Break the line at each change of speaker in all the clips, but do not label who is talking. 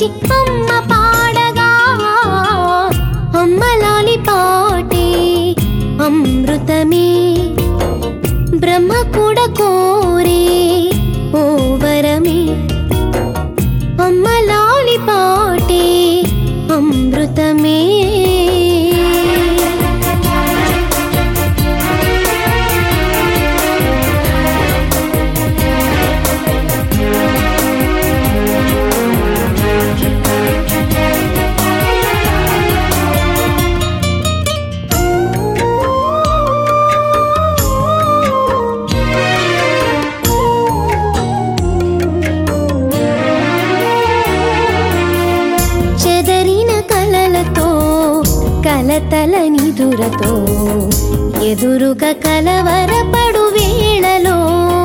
నుంచి అమ్మ పాడగా అమ్మలాలి పాటే అమృతమే బ్రహ్మ కూడా కోరే ఓ వరమే అమ్మలాలి పాటే అమృతమే చెదరిన కలలతో కలతల నిదురతో ఎదురుగా కలవరపడు వేళలో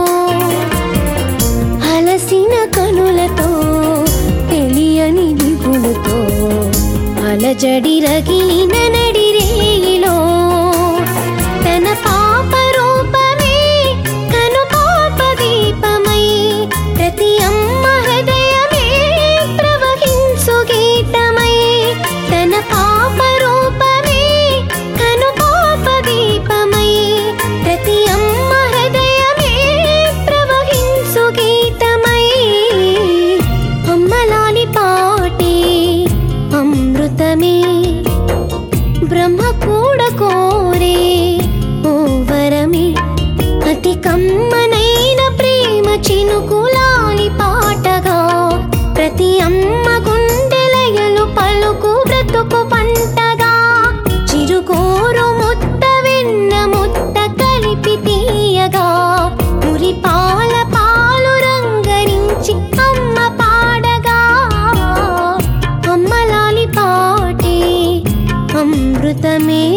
అలసిన కనులతో తెలియని దిగులుతో అలజడి రగిలిన నడిరేయిలో తన పాప రూపమే కను పాప దీపమై ప్రతి అమ్మ హృదయమే ప్రవహించు గీతమై తన పాప రూపమే కను పాప దీపమై ప్రతి అమ్మ హృదయమే ప్రవహించు గీతమై అమ్మలాలి పాటే అమృతమే బ్రహ్మ కూడా కోరే ఓ వరమే అతి కమ్మనైన ప్రేమ చినుకులాలి పాటగా ప్రతి అమ్మ గుండెలయలు పలుకు బ్రతుకు పంటగా చిరుకోరు ముత్త వెన్న ముత్త కలిపి తీయగా మురి పాల పాలు రంగరించి అమ్మ పాడగా అమ్మలాలి పాటే అమృతమే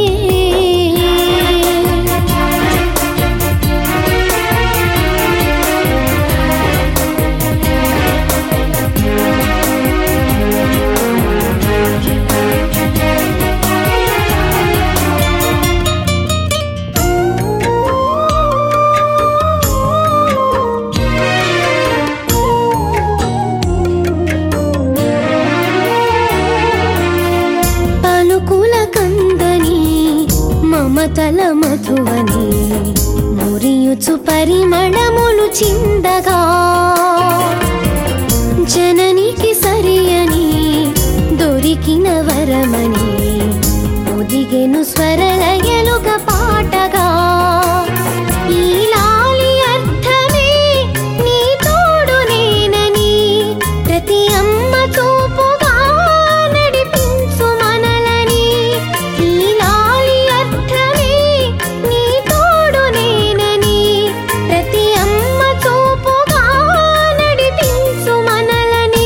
పలుకుల కందని మమతల మధువని మురియుచు పరిమళములు చిందగా జననికి సరియని దొరికిన వరమని ఒదిగెను స్వరలయలుగా పాటగా ఈ లాలి అర్థమే నీ తోడు నేనని ప్రతి అమ్మ చూపుగా నడిపించు మనలని ఈ లాలి అర్థమే నీ తోడు నేనని ప్రతి అమ్మ చూపుగా నడిపించు మనలని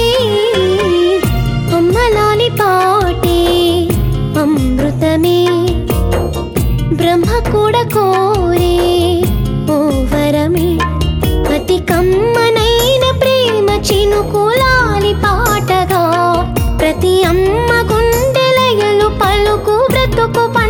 అమ్మలాలి పాటే అమృతమే బ్రహ్మ కూడా కోరే ఓ వరమే అతి కమ్మనైన ప్రేమ చినుకులాలి పాటగా ప్రతి అమ్మ గుండెలయలు పలుకు బ్రతుకు